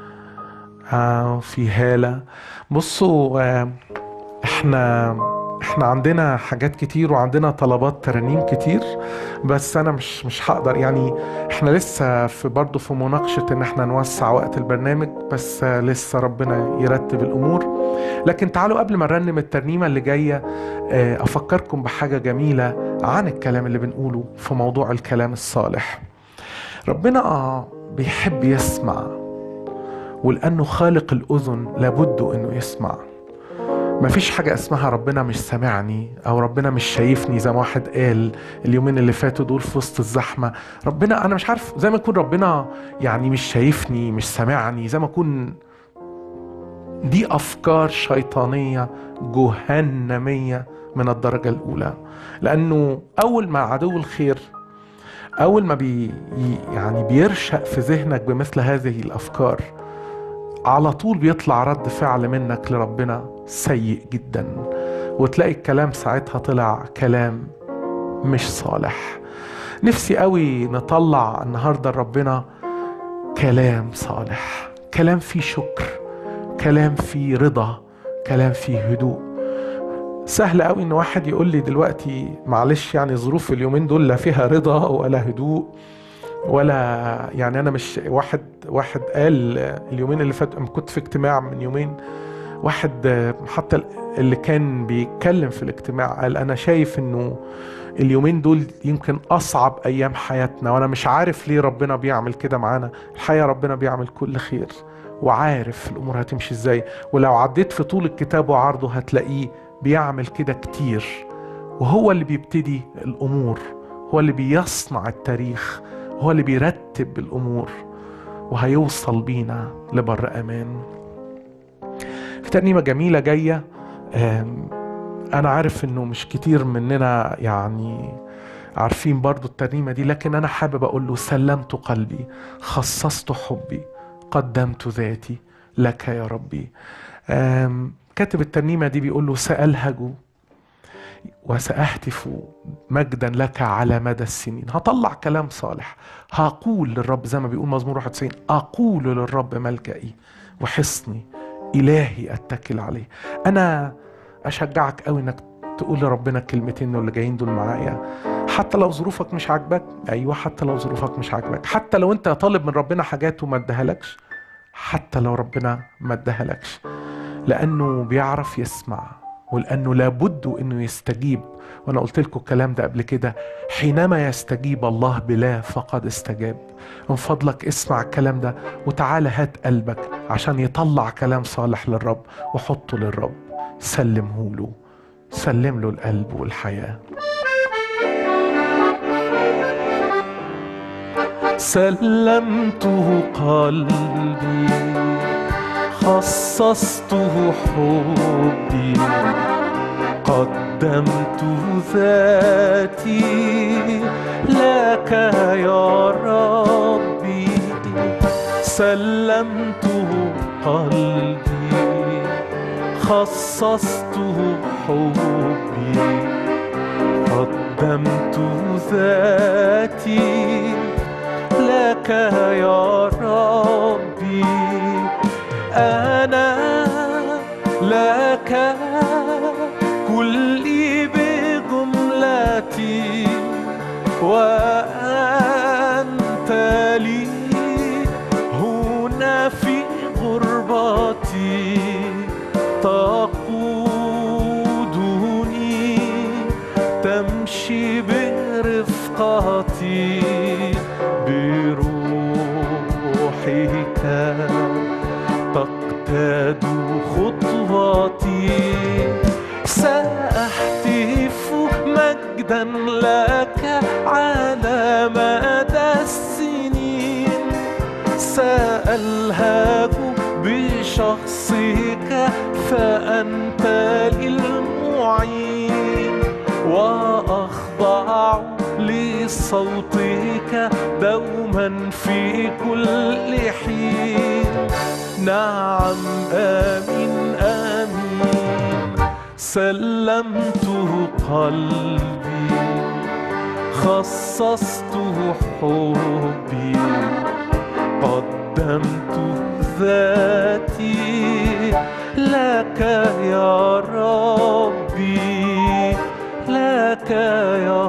آه في هالة بصوا آه احنا احنا عندنا حاجات كتير وعندنا طلبات ترانيم كتير بس انا مش مش هقدر يعني احنا لسه في برضه في مناقشة ان احنا نوسع وقت البرنامج بس لسه ربنا يرتب الامور لكن تعالوا قبل ما نرنم الترنيمة اللي جاية اه، افكركم بحاجة جميلة عن الكلام اللي بنقوله في موضوع الكلام الصالح ربنا اه بيحب يسمع ولانه خالق الاذن لابد انه يسمع مفيش حاجة اسمها ربنا مش سامعني أو ربنا مش شايفني زي ما واحد قال اليومين اللي فاتوا دول في وسط الزحمة ربنا أنا مش عارف زي ما يكون ربنا يعني مش شايفني مش سامعني زي ما يكون دي أفكار شيطانية جهنمية من الدرجة الأولى لأنه أول ما عدو الخير أول ما بي يعني بيرشأ في ذهنك بمثل هذه الأفكار على طول بيطلع رد فعل منك لربنا سيء جدا وتلاقي الكلام ساعتها طلع كلام مش صالح نفسي قوي نطلع النهارده لربنا كلام صالح كلام فيه شكر كلام فيه رضا كلام فيه هدوء سهل قوي ان واحد يقول لي دلوقتي معلش يعني ظروف اليومين دول لا فيها رضا ولا هدوء ولا يعني انا مش واحد واحد قال اليومين اللي فاتوا أما كنت في اجتماع من يومين واحد حتى اللي كان بيتكلم في الاجتماع قال انا شايف انه اليومين دول يمكن اصعب ايام حياتنا وانا مش عارف ليه ربنا بيعمل كده معانا الحقيقه ربنا بيعمل كل خير وعارف الامور هتمشي ازاي ولو عديت في طول الكتاب وعرضه هتلاقيه بيعمل كده كتير وهو اللي بيبتدي الامور هو اللي بيصنع التاريخ هو اللي بيرتب الامور وهيوصل بينا لبر امان في ترنيمه جميله جايه آم، انا عارف انه مش كتير مننا يعني عارفين برضو الترنيمه دي لكن انا حابب اقول له سلمت قلبي خصصت حبي قدمت ذاتي لك يا ربي آم، كاتب الترنيمه دي بيقول له سالهج وسأهتف مجدا لك على مدى السنين هطلع كلام صالح هقول للرب زي ما بيقول مزمور 91 أقول للرب ملجئي وحصني إلهي أتكل عليه أنا أشجعك قوي إنك تقول لربنا الكلمتين دول اللي جايين دول معايا حتى لو ظروفك مش عاجباك أيوة حتى لو ظروفك مش عاجباك حتى لو أنت طالب من ربنا حاجات وما ادهالكش حتى لو ربنا ما ادهالكش لأنه بيعرف يسمع ولأنه لابد أنه يستجيب وأنا قلت لكم الكلام ده قبل كده حينما يستجيب الله بلا فقد استجاب من فضلك اسمع الكلام ده وتعالى هات قلبك عشان يطلع كلام صالح للرب وحطه للرب سلمه له سلم له القلب والحياه سلمته قلبي خصصته حبي قدمت ذاتي لك يا ربي سلمته قلبي خصصته حبي قدمت ذاتي لك يا ربي أنا لك كلي بجملتي وأنت لي هنا في غربتي تقودني تمشي برفقتي بروحك تقتاد خطواتي سأهتف مجدا لك على مدى السنين سألهج بشخصك فأنت للمعين وأخضع لصوتك دوما في كل حين نعم آمين آمين سلمته قلبي خصصته حبي قدمت ذاتي لك يا ربي لك يا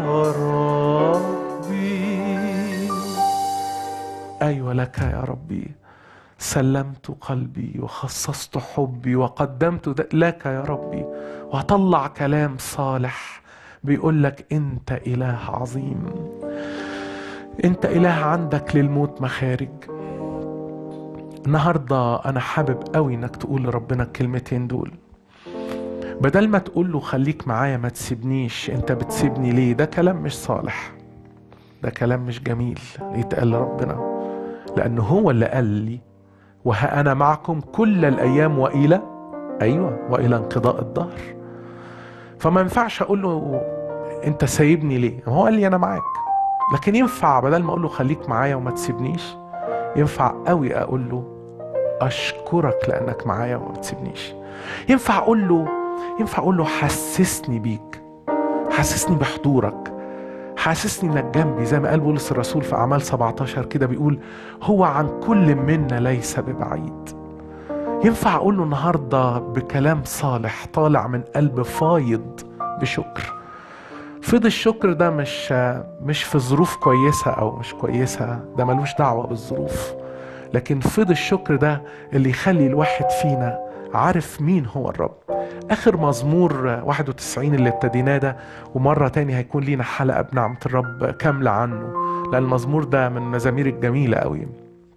ربي ايوه لك يا ربي سلمت قلبي وخصصت حبي وقدمت د- لك يا ربي وهطلع كلام صالح بيقول لك انت اله عظيم انت اله عندك للموت مخارج النهارده انا حابب قوي انك تقول لربنا الكلمتين دول بدل ما تقول له خليك معايا ما تسيبنيش انت بتسيبني ليه ده كلام مش صالح ده كلام مش جميل يتقال لربنا لأنه هو اللي قال لي وها أنا معكم كل الأيام وإلى أيوة وإلى انقضاء الدهر فما ينفعش أقول له أنت سايبني ليه هو قال لي أنا معاك لكن ينفع بدل ما أقول له خليك معايا وما تسيبنيش ينفع قوي أقول له أشكرك لأنك معايا وما بتسيبنيش ينفع أقول له ينفع أقول له حسسني بيك حسسني بحضورك حاسسني انك جنبي زي ما قال بولس الرسول في اعمال 17 كده بيقول هو عن كل منا ليس ببعيد ينفع اقول له النهارده بكلام صالح طالع من قلب فايض بشكر فيض الشكر ده مش مش في ظروف كويسه او مش كويسه ده ملوش دعوه بالظروف لكن فيض الشكر ده اللي يخلي الواحد فينا عارف مين هو الرب اخر مزمور 91 اللي ابتديناه ده ومرة تاني هيكون لينا حلقة بنعمة الرب كاملة عنه لأن المزمور ده من المزامير الجميلة قوي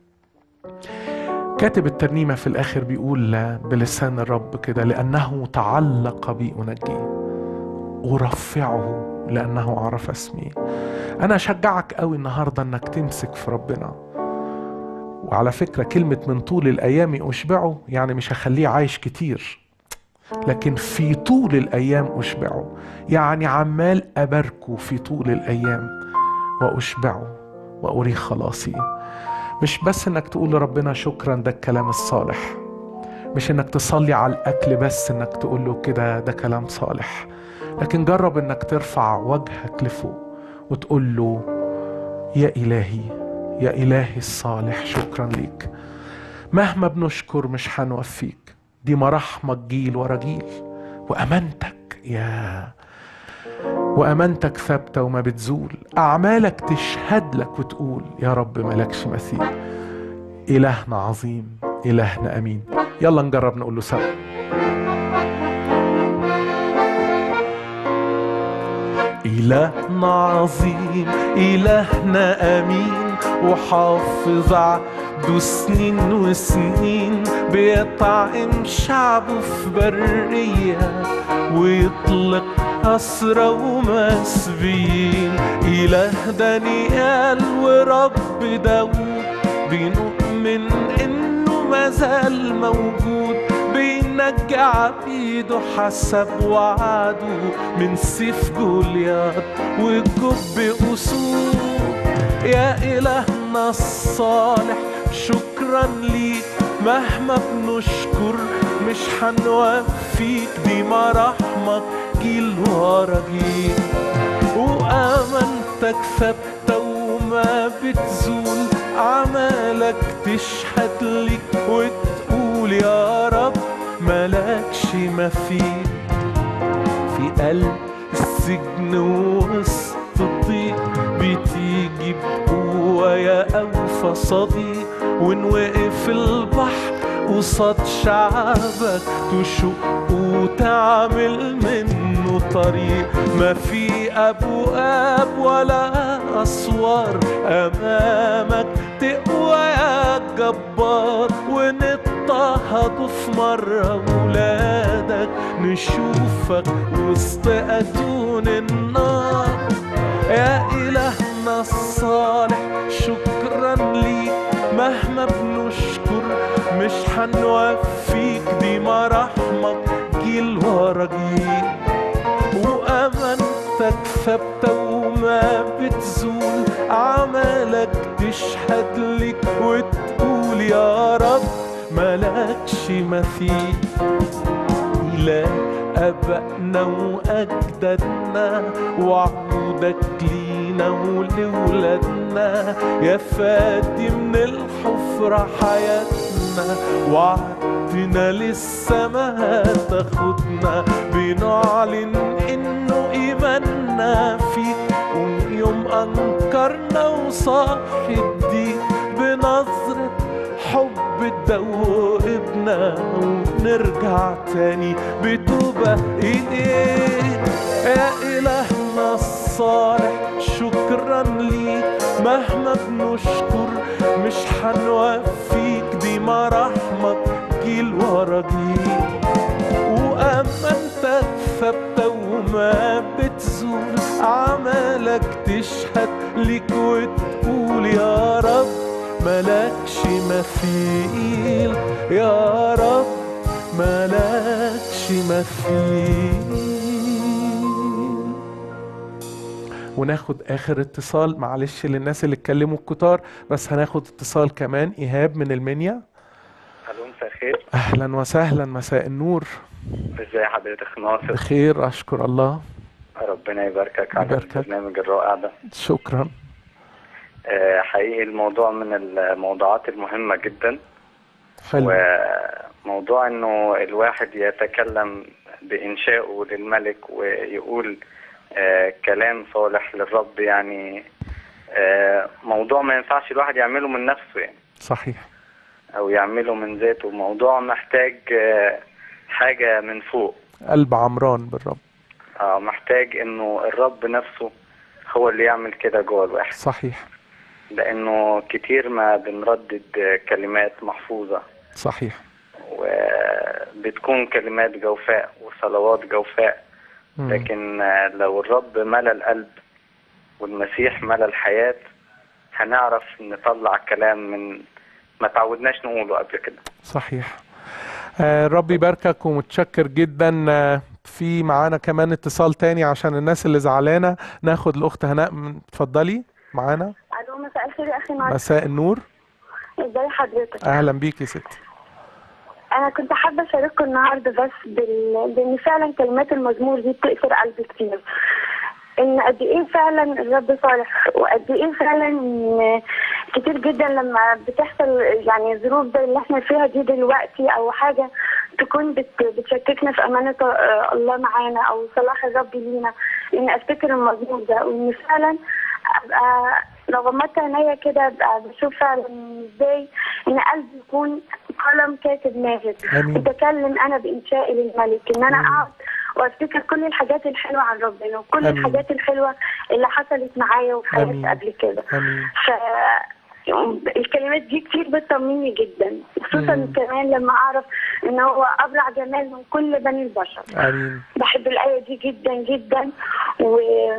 كاتب الترنيمة في الآخر بيقول بلسان الرب كده لأنه تعلق بي أنجيه أرفعه لأنه عرف اسمي أنا أشجعك قوي النهاردة أنك تمسك في ربنا وعلى فكرة كلمة من طول الأيام أشبعه يعني مش هخليه عايش كتير لكن في طول الأيام أشبعه يعني عمال أباركه في طول الأيام وأشبعه وأريه خلاصي مش بس إنك تقول لربنا شكرا ده الكلام الصالح مش إنك تصلي على الأكل بس إنك تقول له كده ده كلام صالح لكن جرب إنك ترفع وجهك لفوق وتقول له يا إلهي يا إلهي الصالح شكرا ليك مهما بنشكر مش هنوفيك دي مراحمك جيل ورا جيل وأمانتك يا وأمانتك ثابتة وما بتزول أعمالك تشهد لك وتقول يا رب ملكش مثيل إلهنا عظيم إلهنا أمين يلا نجرب نقول له سوا إلهنا عظيم إلهنا أمين وحافظ وحده سنين وسنين بيطعم شعبه في برية ويطلق أسرى ومسبيين إله دانيال ورب داود بنؤمن إنه مازال موجود بينجي عبيده حسب وعده من سيف جولياط وجب أسود يا إلهنا الصالح شكرا ليك مهما بنشكر مش هنوفيك دي مراحمك جيل ورا جيل وأمانتك ثابتة وما بتزول عمالك تشهد ليك وتقول يا رب ملكش مثيل في قلب السجن وسط الضيق بتيجي بقوة يا أوفى صديق ونوقف البحر قصاد شعبك تشق وتعمل منه طريق ما في أبواب ولا أسوار أمامك تقوى يا جبار ونضطهد في مرة ولادك نشوفك وسط أتون النار يا إلهنا الصالح شكرا ليك مهما بنشكر مش هنوفيك دي مراحمك جيل ورا جيل وأمانتك ثابتة وما بتزول عملك تشهد لك وتقول يا رب ملكش مثيل إله أبائنا وأجدادنا وعودك لينا ولولادنا يا فادي من الحفرة حياتنا وعدتنا لسه ما هتاخدنا بنعلن إنه إيماننا فيك ويوم أنكرنا وصاحب دي بنظرة حب تدوبنا ونرجع تاني بتوبة إليك يا إلهنا الصالح شكرا ليك مهما بنشكر مش هنوفيك دي مراحمك جيل ورا جيل وأمانتك ثابتة وما بتزول عملك تشهد ليك وتقول يا رب ملكش مثيل يا رب ملكش مثيل وناخد اخر اتصال معلش للناس اللي اتكلموا الكتار بس هناخد اتصال كمان ايهاب من المنيا الو مساء الخير اهلا وسهلا مساء النور ازي حضرتك ناصر بخير اشكر الله ربنا يباركك على يباركك. البرنامج الرائع ده شكرا آه، حقيقي الموضوع من الموضوعات المهمة جدا حلو وموضوع انه الواحد يتكلم بإنشائه للملك ويقول آه، كلام صالح للرب يعني آه، موضوع ما ينفعش الواحد يعمله من نفسه يعني صحيح او يعمله من ذاته موضوع محتاج آه، حاجة من فوق قلب عمران بالرب اه محتاج انه الرب نفسه هو اللي يعمل كده جوه الواحد صحيح لانه كتير ما بنردد كلمات محفوظة صحيح وبتكون كلمات جوفاء وصلوات جوفاء مم. لكن آه، لو الرب ملى القلب والمسيح ملى الحياة هنعرف نطلع كلام من ما تعودناش نقوله قبل كده صحيح آه ربي يباركك ومتشكر جدا آه في معانا كمان اتصال تاني عشان الناس اللي زعلانة ناخد الأخت هناء من- اتفضلي معانا الو مساء الخير يا اخي ناصر مساء النور ازاي حضرتك أهلا بيك يا ستي انا كنت حابه اشارككم النهارده بس بال... بان فعلا كلمات المزمور دي بتأثر قلبي كتير ان قد ايه فعلا الرب صالح وقد ايه فعلا إن كتير جدا لما بتحصل يعني الظروف زي اللي احنا فيها دي دلوقتي او حاجه تكون بت... بتشككنا في امانه آه، الله معانا او صلاح الرب لينا ان افتكر المزمور ده وان فعلا ابقى لو غمضت عينيا كده ابقى بشوف فعلا ازاي ان قلبي يكون قلم كاتب ماهر آمين. بتكلم انا بانشائي للملك ان انا مم. اقعد وافتكر كل الحاجات الحلوه عن ربنا وكل آمين. الحاجات الحلوه اللي حصلت معايا وفي آمين. حياتي قبل كده آمين ف الكلمات دي كتير بتطمني جدا خصوصا مم. كمان لما اعرف ان هو ابرع جمال من كل بني البشر امين بحب الآية دي جدا جدا و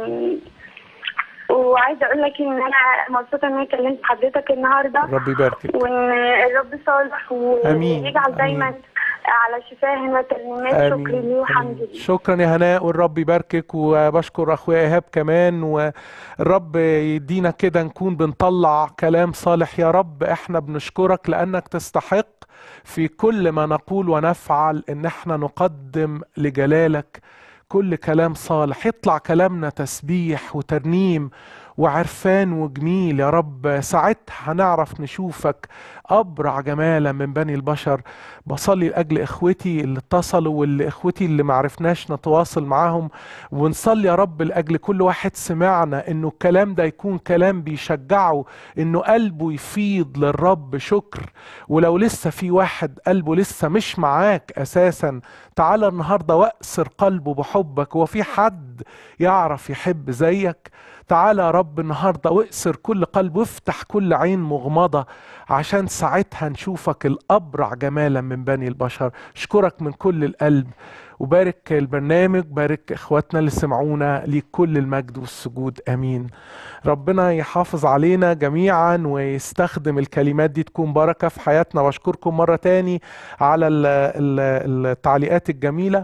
وعايزة أقول لك إن أنا مبسوطة إن أنا كلمت حضرتك النهاردة رب يباركك وإن الرب صالح آمين. ويجعل دايما آمين. على شفاه وكلمات شكري ليه وحمد ليه شكرا يا هناء والرب يباركك وبشكر اخويا ايهاب كمان والرب يدينا كده نكون بنطلع كلام صالح يا رب احنا بنشكرك لانك تستحق في كل ما نقول ونفعل ان احنا نقدم لجلالك كل كلام صالح يطلع كلامنا تسبيح وترنيم وعرفان وجميل يا رب ساعتها هنعرف نشوفك أبرع جمالا من بني البشر بصلي لأجل إخوتي اللي اتصلوا واللي إخوتي اللي معرفناش نتواصل معاهم ونصلي يا رب لأجل كل واحد سمعنا إنه الكلام ده يكون كلام بيشجعه إنه قلبه يفيض للرب شكر ولو لسه في واحد قلبه لسه مش معاك أساسا تعالى النهاردة وأسر قلبه بحبك هو في حد يعرف يحب زيك تعالى يا رب النهارده واكسر كل قلب وافتح كل عين مغمضه عشان ساعتها نشوفك الابرع جمالا من بني البشر اشكرك من كل القلب وبارك البرنامج بارك اخواتنا اللي سمعونا ليك كل المجد والسجود امين ربنا يحافظ علينا جميعا ويستخدم الكلمات دي تكون بركه في حياتنا واشكركم مره تاني على ال- ال- التعليقات الجميله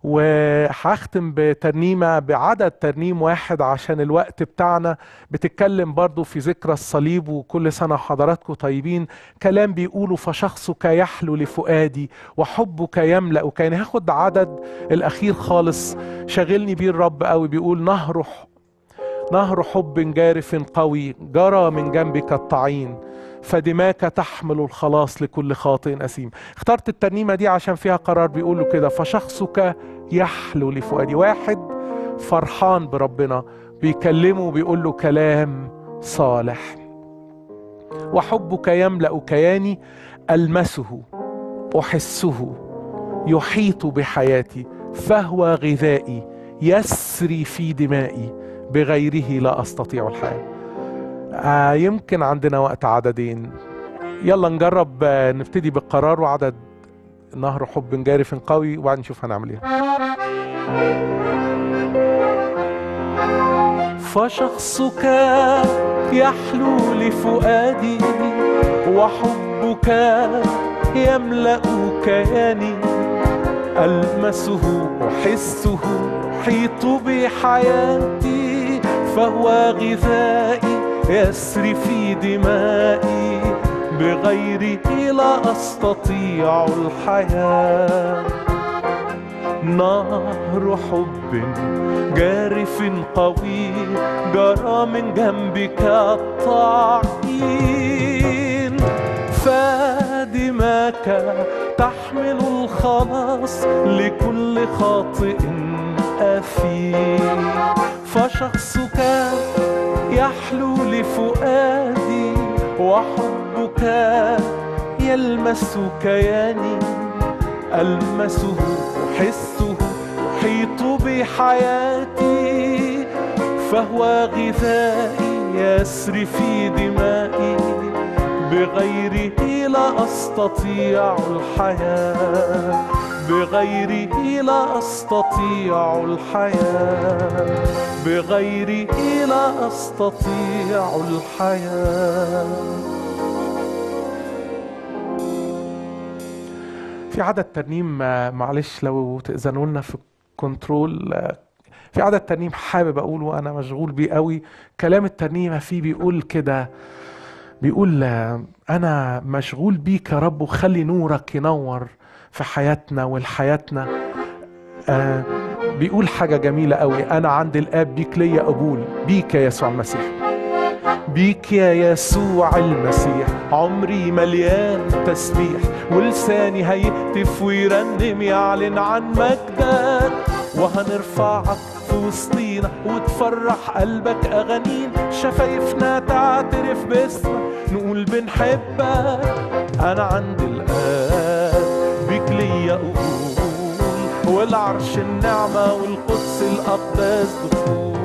وهختم بترنيمة بعدد ترنيم واحد عشان الوقت بتاعنا بتتكلم برضو في ذكرى الصليب وكل سنة وحضراتكم طيبين كلام بيقولوا فشخصك يحلو لفؤادي وحبك يملأ كان هاخد عدد الأخير خالص شاغلني بيه الرب قوي بيقول نهر نهر حب جارف قوي جرى من جنبك الطعين فدماك تحمل الخلاص لكل خاطئ أثيم اخترت الترنيمة دي عشان فيها قرار بيقول له كده فشخصك يحلو لفؤادي واحد فرحان بربنا بيكلمه وبيقول له كلام صالح وحبك يملأ كياني ألمسه أحسه يحيط بحياتي فهو غذائي يسري في دمائي بغيره لا أستطيع الحياة آه يمكن عندنا وقت عددين يلا نجرب آه نبتدي بالقرار وعدد نهر حب جارف قوي وبعدين نشوف هنعمل ايه فشخصك يحلو لفؤادي وحبك يملأ كياني ألمسه أحسه أحيط بحياتي فهو غذائي يسري في دمائي بغيره لا أستطيع الحياة نهر حب جارف قوي جرى من جنبك الطعين فدماك تحمل الخلاص لكل خاطئ أثيم فشخصك يحلو لفؤادي وحبك يلمس كياني ألمسه أحسه أحيط بحياتي فهو غذائي يسري في دمائي بغيره لا أستطيع الحياة بغيره لا أستطيع الحياة بغيره لا أستطيع الحياة في عدد ترنيم آه، معلش لو تأذنوا لنا في الكنترول آه، في عدد ترنيم حابب أقوله أنا مشغول بيه قوي كلام الترنيمة فيه بيقول كده بيقول آه، أنا مشغول بيك يا رب وخلي نورك ينور في حياتنا والحياتنا آه بيقول حاجة جميلة قوي أنا عند الآب بيك ليا قبول بيك يا يسوع المسيح بيك يا يسوع المسيح عمري مليان تسبيح ولساني هيهتف ويرنم يعلن عن مجدك وهنرفعك في وسطينا وتفرح قلبك أغانين شفايفنا تعترف باسمك نقول بنحبك أنا عند الآب بيك ليا قبول والعرش النعمة والقدس الأقداس دخول